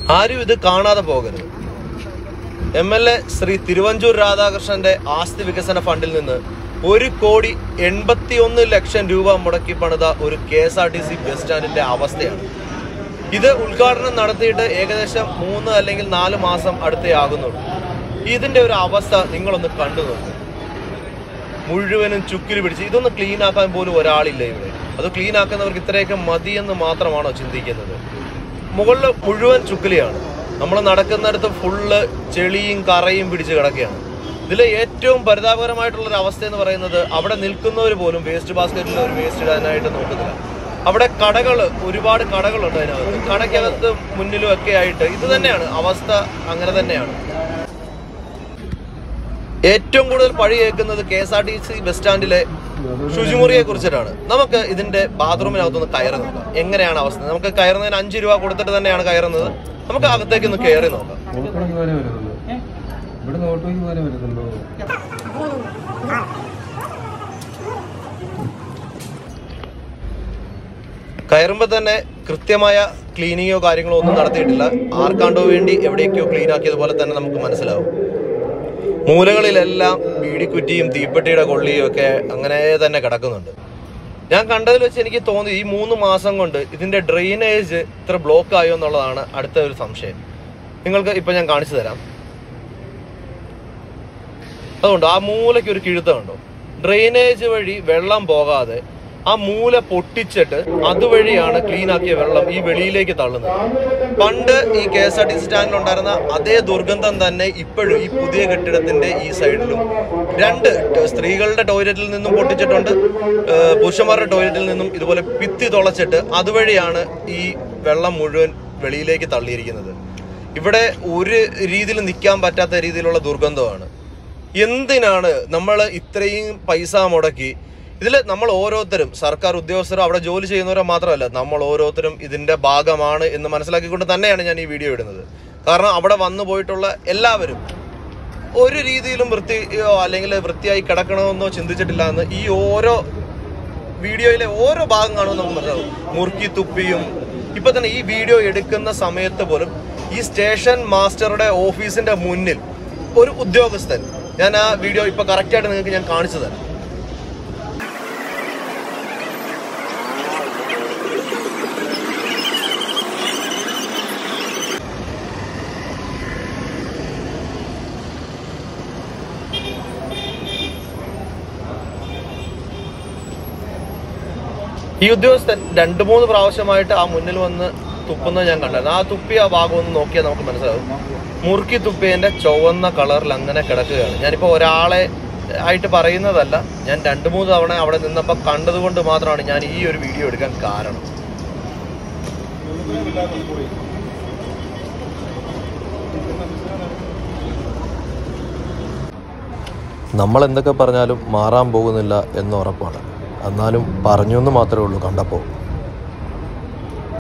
ആരും ഇത് കാണാതെ പോകരുത് M L A Shri Thiruvanchoor രാധാകൃഷ്ണന്റെ ആസ്തി വികസന ഫണ്ടിൽ നിന്ന് ഒരു കോടി എൺപത്തിയൊന്ന് ലക്ഷം രൂപ മുടക്കി പണിത ഒരു K S R T C bus സ്റ്റാൻഡിന്റെ അവസ്ഥയാണ് ഇത് ഉദ്ഘാടനം നടത്തിയിട്ട് ഏകദേശം മൂന്ന് അല്ലെങ്കിൽ നാല് മാസം അടുത്തേ ആകുന്നുള്ളൂ ഇതിന്റെ ഒരു അവസ്ഥ നിങ്ങളൊന്ന് കണ്ടു നോക്കുക മുഴുവനും ചുക്കിൽ പിടിച്ച് ഇതൊന്ന് ക്ലീൻ ആക്കാൻ പോലും ഒരാളില്ല ഇവിടെ അത് ക്ലീൻ ആക്കുന്നവർക്ക് ഇത്രയൊക്കെ മതിയെന്ന് മാത്രമാണോ ചിന്തിക്കുന്നത് മുകളിൽ മുഴുവൻ ചുക്കിലിയാണ് നമ്മൾ നടക്കുന്നിടത്ത് ഫുള്ള് ചെളിയും കറയും പിടിച്ച് കിടക്കുകയാണ് ഇതിൽ ഏറ്റവും പരിതാപകരമായിട്ടുള്ള ഒരു അവസ്ഥ എന്ന് പറയുന്നത് അവിടെ നിൽക്കുന്നവർ പോലും വേസ്റ്റ് ബാസ്ക്കറ്റിൽ ഒരു വേസ്റ്റ് ഇടാനായിട്ട് നോക്കുന്നില്ല അവിടെ കടകൾ ഒരുപാട് കടകളുണ്ട് അതിനകത്ത് കടയ്ക്കകത്ത് മുന്നിലും ഒക്കെ ആയിട്ട് ഇത് തന്നെയാണ് അവസ്ഥ അങ്ങനെ തന്നെയാണ് ഏറ്റവും കൂടുതൽ പഴി കേൾക്കുന്നത് K S R T C bus സ്റ്റാൻഡിലെ ശുചിമുറിയെ കുറിച്ചിട്ടാണ് നമുക്ക് ഇതിന്റെ ബാത്റൂമിനകത്തൊന്ന് കയറി നോക്കാം എങ്ങനെയാണ് അവസ്ഥ നമുക്ക് കയറുന്നതിന് അഞ്ച് രൂപ കൊടുത്തിട്ട് തന്നെയാണ് കയറുന്നത് നമുക്ക് അകത്തേക്ക് ഒന്ന് കയറി നോക്കാം ഓട്ടോയ്ക്ക് പോലെ വരുന്നുള്ളൂ ഇവിടുന്ന് ഓട്ടോയ്ക്ക് പോലെ വരുന്നുള്ളൂ കയറുമ്പോൾ തന്നെ കൃത്യമായ ക്ലീനിങ്ങോ കാര്യങ്ങളോ ഒന്നും നടത്തിയിട്ടില്ല ആർക്കാണ്ടോ വേണ്ടി എവിടേക്കോ ക്ലീൻ ആക്കിയതുപോലെ തന്നെ നമുക്ക് മനസ്സിലാവും മൂലകളിലെല്ലാം ബീഡിക്കുറ്റിയും തീപ്പെട്ടിയുടെ കൊള്ളിയും ഒക്കെ അങ്ങനെ തന്നെ കിടക്കുന്നുണ്ട് ഞാൻ കണ്ടതിൽ വെച്ച് എനിക്ക് തോന്നി ഈ മൂന്ന് മാസം കൊണ്ട് ഇതിന്റെ ഡ്രെയിനേജ് ഇത്ര ബ്ലോക്ക് ആയോ എന്നുള്ളതാണ് അടുത്ത ഒരു സംശയം നിങ്ങൾക്ക് ഇപ്പൊ ഞാൻ കാണിച്ചു തരാം അതുകൊണ്ട് ആ മൂലയ്ക്ക് ഒരു കിഴുത്തമുണ്ടോ ഡ്രെയിനേജ് വഴി വെള്ളം പോകാതെ ആ മൂല പൊട്ടിച്ചിട്ട് അതുവഴിയാണ് ക്ലീൻ ആക്കിയ വെള്ളം ഈ വെളിയിലേക്ക് തള്ളുന്നത് പണ്ട് ഈ K S R T C സ്റ്റാൻഡിൽ ഉണ്ടായിരുന്ന അതേ ദുർഗന്ധം തന്നെ ഇപ്പോഴും ഈ പുതിയ കെട്ടിടത്തിന്റെ ഈ സൈഡിലും രണ്ട് ട് സ്ത്രീകളുടെ ടോയ്ലറ്റിൽ നിന്നും പൊട്ടിച്ചിട്ടുണ്ട് ഏഹ് പുരുഷന്മാരുടെ ടോയ്ലറ്റിൽ നിന്നും ഇതുപോലെ ഭിത്തി തുളച്ചിട്ട് അതുവഴിയാണ് ഈ വെള്ളം മുഴുവൻ വെളിയിലേക്ക് തള്ളിയിരിക്കുന്നത് ഇവിടെ ഒരു രീതിയിൽ നിൽക്കാൻ പറ്റാത്ത രീതിയിലുള്ള ദുർഗന്ധമാണ് എന്തിനാണ് നമ്മൾ ഇത്രയും പൈസ മുടക്കി ഇതിൽ നമ്മൾ ഓരോരുത്തരും സർക്കാർ ഉദ്യോഗസ്ഥരും അവിടെ ജോലി ചെയ്യുന്നവരോ മാത്രമല്ല നമ്മൾ ഓരോരുത്തരും ഇതിന്റെ ഭാഗമാണ് എന്ന് മനസ്സിലാക്കിക്കൊണ്ട് തന്നെയാണ് ഞാൻ ഈ വീഡിയോ ഇടുന്നത് കാരണം അവിടെ വന്നു പോയിട്ടുള്ള എല്ലാവരും ഒരു രീതിയിലും വൃത്തിയോ അല്ലെങ്കിൽ വൃത്തിയായി കിടക്കണമെന്നോ ചിന്തിച്ചിട്ടില്ല എന്ന് ഈ ഓരോ വീഡിയോയിലെ ഓരോ ഭാഗം കാണുമ്പോൾ നമുക്ക് മനസ്സിലാവും മുറുക്കി തുപ്പിയും ഇപ്പൊ തന്നെ ഈ വീഡിയോ എടുക്കുന്ന സമയത്ത് പോലും ഈ സ്റ്റേഷൻ മാസ്റ്ററുടെ ഓഫീസിന്റെ മുന്നിൽ ഒരു ഉദ്യോഗസ്ഥൻ ഞാൻ ആ വീഡിയോ ഇപ്പൊ കറക്റ്റ് ആയിട്ട് നിങ്ങൾക്ക് ഞാൻ കാണിച്ചു തരാം ഈ ഉദ്യോഗസ്ഥൻ രണ്ട് മൂന്ന് പ്രാവശ്യമായിട്ട് ആ മുന്നിൽ വന്ന് തുപ്പുന്നത് ഞാൻ കണ്ടായിരുന്നു ആ തുപ്പിയ ഭാഗം ഒന്ന് നോക്കിയാൽ നമുക്ക് മനസ്സിലാവും മുറുക്കി തുപ്പിയതിന്റെ ചുവന്ന കളറിൽ അങ്ങനെ കിടക്കുകയാണ് ഞാനിപ്പോൾ ഒരാളെ ആയിട്ട് പറയുന്നതല്ല ഞാൻ രണ്ട് മൂന്ന് തവണ അവിടെ നിന്നപ്പോൾ കണ്ടതുകൊണ്ട് മാത്രമാണ് ഞാൻ ഈ ഒരു വീഡിയോ എടുക്കാൻ കാരണം നമ്മൾ എന്തൊക്കെ പറഞ്ഞാലും മാറാൻ പോകുന്നില്ല എന്ന് ഉറപ്പാണ് എന്നാലും പറഞ്ഞു എന്ന് മാത്രമേ ഉള്ളൂ കണ്ടപ്പോൾ